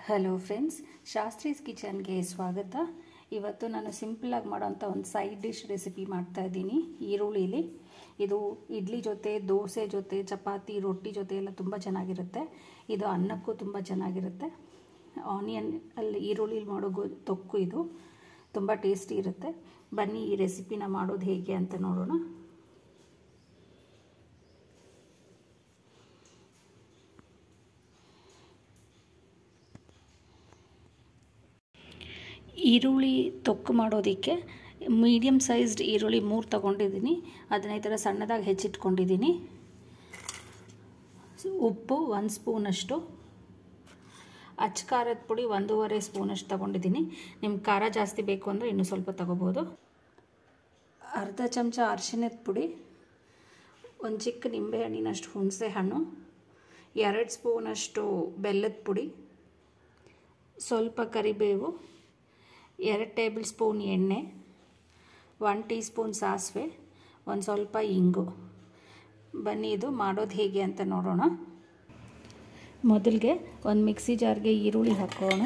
hello friends ಶಾಸ್ತ್ರೀಸ್ ಕಿಚನ್ಗೆ ಸ್ವಾಗತ ಇವತ್ತು ನಾನು ಸಿಂಪಲಾಗಿ ಮಾಡೋಂಥ ಒಂದು ಸೈಡ್ ಡಿಶ್ ರೆಸಿಪಿ ಮಾಡ್ತಾ ಇದ್ದೀನಿ ಈರುಳ್ಳಿಲಿ ಇದು ಇಡ್ಲಿ ಜೊತೆ ದೋಸೆ ಜೊತೆ ಚಪಾತಿ ರೊಟ್ಟಿ ಜೊತೆ ಎಲ್ಲ ತುಂಬ ಚೆನ್ನಾಗಿರುತ್ತೆ ಇದು ಅನ್ನಕ್ಕೂ ತುಂಬ ಚೆನ್ನಾಗಿರುತ್ತೆ ಆನಿಯನ್ ಅಲ್ಲಿ ಈರುಳ್ಳಿಲಿ ಮಾಡೋ ಗೊ ತೊಕ್ಕು ಇದು ತುಂಬ ಟೇಸ್ಟಿ ಇರುತ್ತೆ ಬನ್ನಿ ಈ ರೆಸಿಪಿನ ಮಾಡೋದು ಹೇಗೆ ಅಂತ ನೋಡೋಣ ಈರುಳ್ಳಿ ತೊಕ್ಕು ಮಾಡೋದಕ್ಕೆ ಮೀಡಿಯಮ್ ಸೈಜ್ಡ್ ಈರುಳ್ಳಿ ಮೂರು ತೊಗೊಂಡಿದ್ದೀನಿ ಅದನ್ನ ಈ ಥರ ಸಣ್ಣದಾಗಿ ಹೆಚ್ಚಿಟ್ಕೊಂಡಿದ್ದೀನಿ ಉಪ್ಪು ಒಂದು ಸ್ಪೂನಷ್ಟು ಅಚ್ಚ ಖಾರದ ಪುಡಿ ಒಂದೂವರೆ ಸ್ಪೂನಷ್ಟು ತೊಗೊಂಡಿದ್ದೀನಿ ನಿಮ್ಗೆ ಖಾರ ಜಾಸ್ತಿ ಬೇಕು ಅಂದರೆ ಇನ್ನೂ ಸ್ವಲ್ಪ ತೊಗೋಬೋದು ಅರ್ಧ ಚಮಚ ಅರಿಶಿಣದ ಪುಡಿ ಒಂದು ಚಿಕ್ಕ ನಿಂಬೆಹಣ್ಣಿನಷ್ಟು ಹುಣಸೆ ಹಣ್ಣು ಎರಡು ಸ್ಪೂನಷ್ಟು ಬೆಲ್ಲದ ಪುಡಿ ಸ್ವಲ್ಪ ಕರಿಬೇವು ಎರಡು ಟೇಬಲ್ ಸ್ಪೂನ್ ಎಣ್ಣೆ ಒನ್ ಟೀ ಸ್ಪೂನ್ ಸಾಸಿವೆ ಒಂದು ಸ್ವಲ್ಪ ಇಂಗು ಬನ್ನಿ ಇದು ಮಾಡೋದು ಹೇಗೆ ಅಂತ ನೋಡೋಣ ಮೊದಲಿಗೆ ಒಂದು ಮಿಕ್ಸಿ ಜಾರ್ಗೆ ಈರುಳ್ಳಿ ಹಾಕೋಣ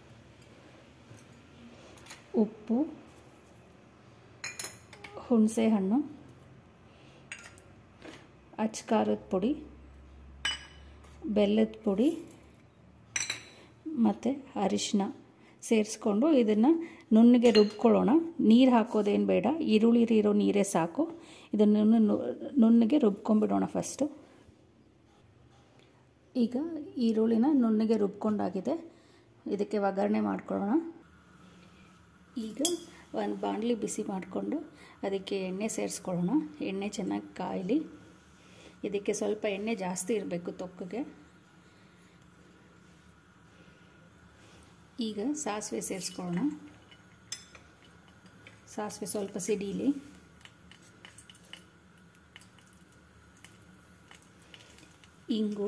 ಉಪ್ಪು ಹುಣಸೆ ಹಣ್ಣು ಅಚ್ಚ ಖಾರದ ಪುಡಿ ಬೆಲ್ಲದ ಪುಡಿ ಮತ್ತು ಅರಿಶಿನ ಸೇರಿಸ್ಕೊಂಡು ಇದನ್ನು ನುಣ್ಣಗೆ ರುಬ್ಕೊಳ್ಳೋಣ ನೀರು ಹಾಕೋದೇನು ಬೇಡ ಈರುಳ್ಳಿ ಇರೋ ನೀರೇ ಸಾಕು ಇದನ್ನು ನುಣ್ಣಗೆ ರುಬ್ಕೊಂಡ್ಬಿಡೋಣ ಫಸ್ಟು ಈಗ ಈರುಳ್ಳಿನ ನುಣ್ಣಗೆ ರುಬ್ಕೊಂಡಾಗಿದೆ ಇದಕ್ಕೆ ಒಗ್ಗರಣೆ ಮಾಡ್ಕೊಳ್ಳೋಣ ಈಗ ಒಂದು ಬಾಣಲಿ ಬಿಸಿ ಮಾಡಿಕೊಂಡು ಅದಕ್ಕೆ ಎಣ್ಣೆ ಸೇರಿಸ್ಕೊಳ್ಳೋಣ ಎಣ್ಣೆ ಚೆನ್ನಾಗಿ ಕಾಯಲಿ ಇದಕ್ಕೆ ಸ್ವಲ್ಪ ಎಣ್ಣೆ ಜಾಸ್ತಿ ಇರಬೇಕು ತೊಕ್ಕಗೆ ಈಗ ಸಾಸಿವೆ ಸೇರಿಸ್ಕೊಳ್ಳೋಣ ಸಾಸಿವೆ ಸ್ವಲ್ಪ ಸಿಡೀಲಿ ಇಂಗು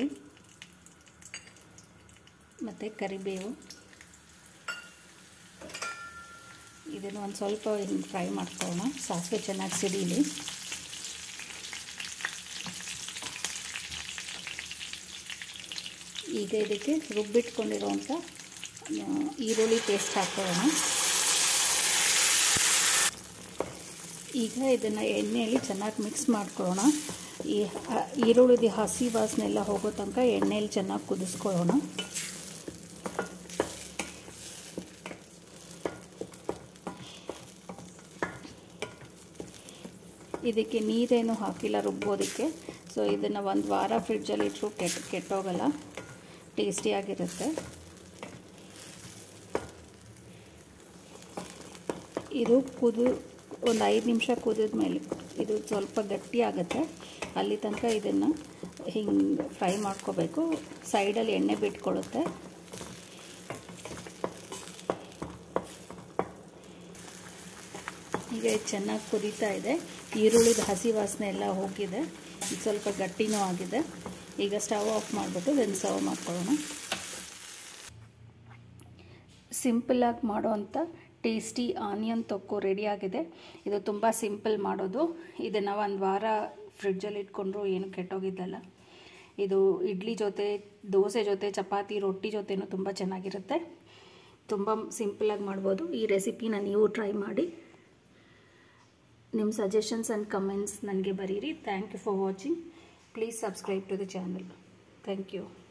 ಮತ್ತು ಕರಿಬೇವು ಇದನ್ನು ಒಂದು ಸ್ವಲ್ಪ ಹಿಂಗೆ ಫ್ರೈ ಮಾಡ್ಕೊಳ್ಳೋಣ ಸಾಸಿವೆ ಚೆನ್ನಾಗಿ ಸಿಡೀಲಿ ಈಗ ಇದಕ್ಕೆ ರುಬ್ಬಿಟ್ಕೊಂಡಿರೋಂಥ ಈರುಳ್ಳಿ ಪೇಸ್ಟ್ ಹಾಕೊಳ್ಳೋಣ ಈಗ ಇದನ್ನು ಎಣ್ಣೆಯಲ್ಲಿ ಚೆನ್ನಾಗಿ ಮಿಕ್ಸ್ ಮಾಡ್ಕೊಳ್ಳೋಣ ಈ ಈರುಳ್ಳಿದ ಹಸಿ ವಾಸನೆಲ್ಲ ಹೋಗೋ ತನಕ ಎಣ್ಣೆಯಲ್ಲಿ ಚೆನ್ನಾಗಿ ಕುದಿಸ್ಕೊಳ್ಳೋಣ ಇದಕ್ಕೆ ನೀರೇನು ಹಾಕಿಲ್ಲ ರುಬ್ಬೋದಕ್ಕೆ ಸೊ ಇದನ್ನು ಒಂದು ವಾರ ಫ್ರಿಡ್ಜಲ್ಲಿ ಇಟ್ಟರು ಕೆಟ್ಟ ಕೆಟ್ಟೋಗಲ್ಲ ಟೇಸ್ಟಿಯಾಗಿರುತ್ತೆ ಇದು ಕುದು ಒಂದು ಐದು ನಿಮಿಷ ಕುದಿದ ಮೇಲೆ ಇದು ಸ್ವಲ್ಪ ಗಟ್ಟಿ ಆಗುತ್ತೆ ಅಲ್ಲಿ ತನಕ ಇದನ್ನು ಹಿಂಗೆ ಫ್ರೈ ಮಾಡ್ಕೋಬೇಕು ಸೈಡಲ್ಲಿ ಎಣ್ಣೆ ಬಿಟ್ಕೊಳ್ಳುತ್ತೆ ಈಗ ಇದು ಚೆನ್ನಾಗಿ ಕುದೀತಾ ಇದೆ ಈರುಳ್ಳಿದ ಹಸಿ ವಾಸನೆ ಎಲ್ಲ ಹೋಗಿದೆ ಇದು ಸ್ವಲ್ಪ ಗಟ್ಟಿನೂ ಆಗಿದೆ ಈಗ ಸ್ಟವ್ ಆಫ್ ಮಾಡಿಬಿಟ್ಟು ಇದನ್ನು ಸರ್ವ್ ಮಾಡ್ಕೊಳ್ಳೋಣ ಸಿಂಪಲ್ಲಾಗಿ ಮಾಡೋವಂಥ ಟೇಸ್ಟಿ ಆನಿಯನ್ ತೊಕ್ಕು ರೆಡಿಯಾಗಿದೆ ಇದು ತುಂಬ ಸಿಂಪಲ್ ಮಾಡೋದು ಇದನ್ನು ಒಂದು ವಾರ ಫ್ರಿಡ್ಜಲ್ಲಿ ಇಟ್ಕೊಂಡ್ರು ಏನು ಕೆಟ್ಟೋಗಿದ್ದಲ್ಲ ಇದು ಇಡ್ಲಿ ಜೊತೆ ದೋಸೆ ಜೊತೆ ಚಪಾತಿ ರೊಟ್ಟಿ ಜೊತೆನೂ ತುಂಬ ಚೆನ್ನಾಗಿರುತ್ತೆ ತುಂಬ ಸಿಂಪಲಾಗಿ ಮಾಡ್ಬೋದು ಈ ರೆಸಿಪಿನ ನೀವು ಟ್ರೈ ಮಾಡಿ ನಿಮ್ಮ ಸಜೆಷನ್ಸ್ ಆ್ಯಂಡ್ ಕಮೆಂಟ್ಸ್ ನನಗೆ ಬರೀರಿ thank you for watching please subscribe to the channel thank you